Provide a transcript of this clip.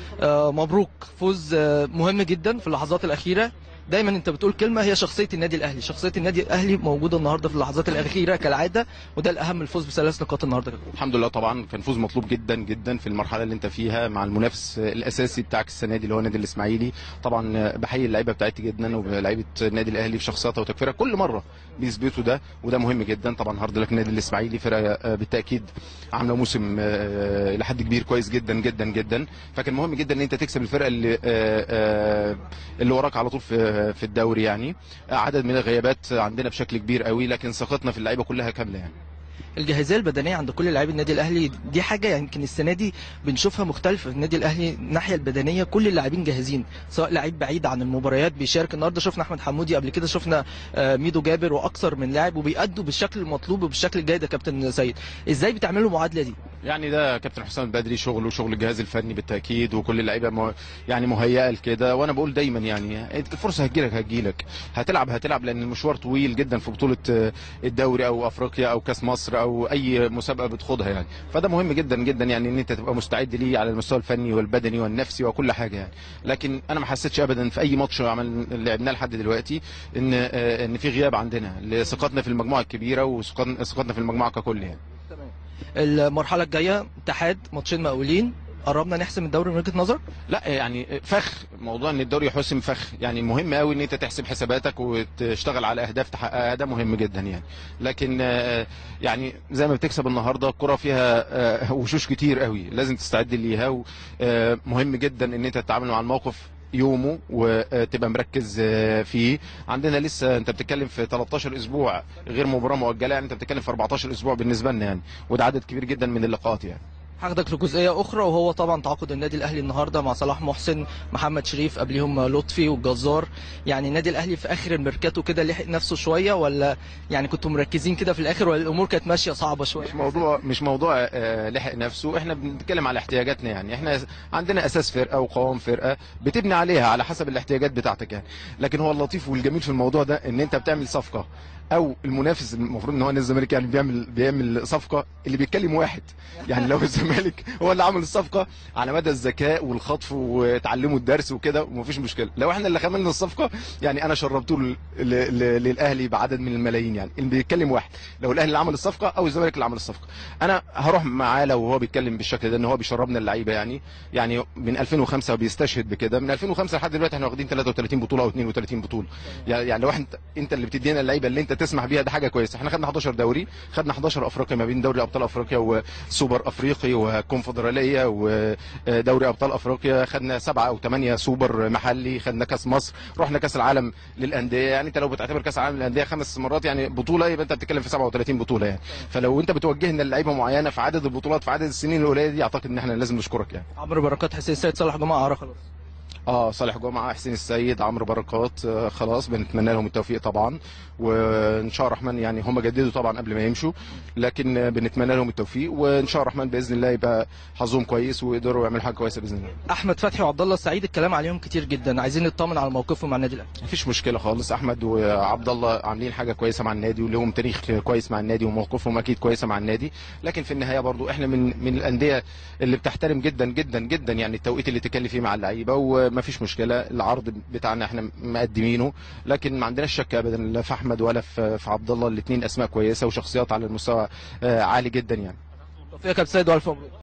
آه، مبروك فوز آه، مهم جدا في اللحظات الاخيره دايما انت بتقول كلمه هي شخصيه النادي الاهلي شخصيه النادي الاهلي موجوده النهارده في اللحظات الاخيره كالعاده وده الاهم الفوز بثلاث نقاط النهارده الحمد لله طبعا كان فوز مطلوب جدا جدا في المرحله اللي انت فيها مع المنافس الاساسي بتاعك السنه دي اللي هو النادي الاسماعيلي طبعا بحيي اللعيبه بتاعتي جدا ولاعيبه النادي الاهلي في شخصياتها وتكفيرها كل مره بيثبتوا ده وده مهم جدا طبعا هارد لك النادي الاسماعيلي فرقه بالتاكيد عامله موسم آه، الى حد كبير كويس جدا جدا جدا فكان مهم جدا ان انت تكسب الفرقه اللي آه، آه، اللي وراك على طول في في الدوري يعني عدد من الغيابات عندنا بشكل كبير قوي لكن ثقتنا في اللعيبه كلها كامله يعني الجاهزيه البدنيه عند كل لاعبي النادي الاهلي دي حاجه يمكن السنه دي بنشوفها مختلفه في النادي الاهلي الناحيه البدنيه كل اللاعبين جاهزين سواء لعيب بعيد عن المباريات بيشارك النهارده شفنا احمد حمودي قبل كده شفنا آه، ميدو جابر واكثر من لاعب وبيأدوا بالشكل المطلوب وبالشكل الجيد يا كابتن سيد ازاي بتعملوا المعادله دي يعني ده كابتن حسام البدري شغله وشغل الجهاز الفني بالتاكيد وكل اللعيبه مه... يعني مهيئه لكده وانا بقول دايما يعني الفرصه هتجيلك هتجيلك هتلعب هتلعب لان المشوار طويل جدا في بطوله آه، الدوري او افريقيا او كاس مصر او اي مسابقه بتخوضها يعني فده مهم جدا جدا يعني ان انت تبقى مستعد ليه على المستوى الفني والبدني والنفسي وكل حاجه يعني لكن انا ما حسيتش ابدا في اي ماتش عمل لعبناه لحد دلوقتي ان آه، ان في غياب عندنا لثقتنا في المجموعه الكبيره وثقتنا في المجموعه ككل يعني المرحله الجايه اتحاد ماتشين مقاولين قربنا نحسم الدوري من وجهه نظرك لا يعني فخ موضوع ان الدوري يحسم فخ يعني مهم قوي ان انت تحسب حساباتك وتشتغل على اهداف تحققها ده مهم جدا يعني لكن آه، يعني زي ما بتكسب النهارده الكره فيها آه، وشوش كتير قوي لازم تستعد ليها ومهم جدا ان انت تتعامل مع الموقف يومه وتبقى مركز آه، فيه عندنا لسه انت بتتكلم في 13 اسبوع غير مباراه مؤجله يعني انت بتتكلم في 14 اسبوع بالنسبه لنا يعني وده عدد كبير جدا من اللقاءات يعني هاخدك لجزئيه اخرى وهو طبعا تعاقد النادي الاهلي النهارده مع صلاح محسن محمد شريف قبليهم لطفي والجزار يعني النادي الاهلي في اخر الميركاتو كده لحق نفسه شويه ولا يعني كنتوا مركزين كده في الاخر ولا الامور كانت ماشيه صعبه شويه مش موضوع مش موضوع آه، لحق نفسه احنا بنتكلم على احتياجاتنا يعني احنا عندنا اساس فرقه وقوام فرقه بتبني عليها على حسب الاحتياجات بتاعتك يعني لكن هو اللطيف والجميل في الموضوع ده ان انت بتعمل صفقه او المنافس المفروض ان هو نادي الزمالك يعني بيعمل بيعمل صفقه اللي بيتكلم واحد يعني لو الزمالك هو اللي عمل الصفقه على مدى الذكاء والخطف وتعلموا الدرس وكده ومفيش مشكله لو احنا اللي عملنا الصفقه يعني انا شربته ل- ل- للاهلي بعدد من الملايين يعني اللي بيتكلم واحد لو الاهلي اللي عمل الصفقه او الزمالك اللي عمل الصفقه انا هروح معاه لو هو بيتكلم بالشكل ده ان هو بيشربنا اللعيبه يعني يعني من 2005 بيستشهد بكده من 2005 لحد دلوقتي احنا واخدين 33 بطوله او 32 بطوله يعني يعني لو انت انت اللي بتدينا اللعيبه اللي انت تسمح بيها ده حاجه كويسه احنا خدنا 11 دوري خدنا 11 افريقيا ما بين دوري ابطال افريقيا وسوبر افريقي وكونفدراليه ودوري ابطال افريقيا خدنا سبعه او ثمانيه سوبر محلي خدنا كاس مصر رحنا كاس العالم للانديه يعني انت لو بتعتبر كاس العالم للانديه خمس مرات يعني بطوله يبقى انت بتتكلم في 37 بطوله يعني فلو انت بتوجهنا للعيبه معينه في عدد البطولات في عدد السنين القليله دي اعتقد ان احنا لازم نشكرك يعني عمرو بركات حسين السيد صالح جماعه عرا خلاص اه صالح جمعه حسين السيد عمرو بركات آه خلاص بنتمنى لهم التوفيق طبعا وان شاء الله الرحمن يعني هم جددوا طبعا قبل ما يمشوا لكن آه بنتمنى لهم التوفيق وان شاء الله الرحمن باذن الله يبقى حظهم كويس ويقدروا يعملوا حاجه كويسه باذن الله احمد فتحي وعبد الله السعيد الكلام عليهم كتير جدا عايزين نطمن على موقفهم مع النادي الاهلي مفيش مشكله خالص احمد وعبد الله عاملين حاجه كويسه مع النادي ولهم تاريخ كويس مع النادي وموقفهم اكيد كويسه مع النادي لكن في النهايه برضو احنا من من الانديه اللي بتحترم جدا جدا جدا يعني التوقيت اللي تكلف فيه مع اللعيبه ومفيش مشكله العرض بتاعنا احنا مقدمينه لكن ما عندناش شك ابدا لا في احمد ولا في في عبد الله الاثنين اسماء كويسه وشخصيات على المستوى آه، عالي جدا يعني توفيق يا كابتن سيد والف مبروك